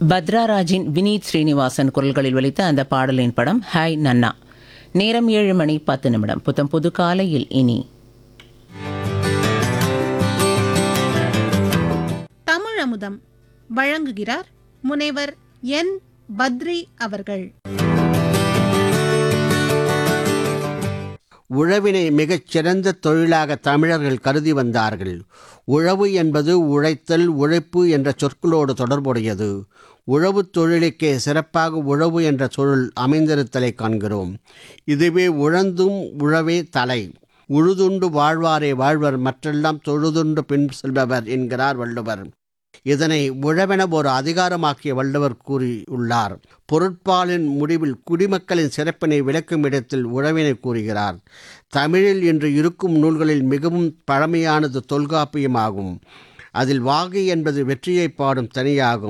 பத்ராராஜின் வினீத் ஸ்ரீனிவாசன் குரல்களில் ஒலித்த அந்த பாடலின் படம் ஹாய் நன்னா நேரம் ஏழு மணி பத்து நிமிடம் புத்தம் புது காலையில் இனி தமிழ் அமுதம் வழங்குகிறார் முனைவர் என் பத்ரி அவர்கள் உழவினை மிகச் சிறந்த தொழிலாக தமிழர்கள் கருதி வந்தார்கள் உழவு என்பது உழைத்தல் உழைப்பு என்ற சொற்களோடு தொடர்புடையது உழவுத் தொழிலுக்கே சிறப்பாக உழவு என்ற சொல் அமைந்திருத்தலை காண்கிறோம் இதுவே உழந்தும் உழவே தலை உழுதுண்டு வாழ்வாரே வாழ்வர் மற்றெல்லாம் தொழுதுண்டு பின் செல்பவர் என்கிறார் வள்ளுவர் இதனை உழவென ஒரு அதிகாரமாக்கிய வள்ளுவர் கூறியுள்ளார் பொருட்பாலின் முடிவில் குடிமக்களின் சிறப்பினை விளக்கும் இடத்தில் உழவினை கூறுகிறார் தமிழில் இன்று இருக்கும் நூல்களில் மிகவும் பழமையானது தொல்காப்பியமாகும் அதில் வாகை என்பது வெற்றியை பாடும் தனியாகும்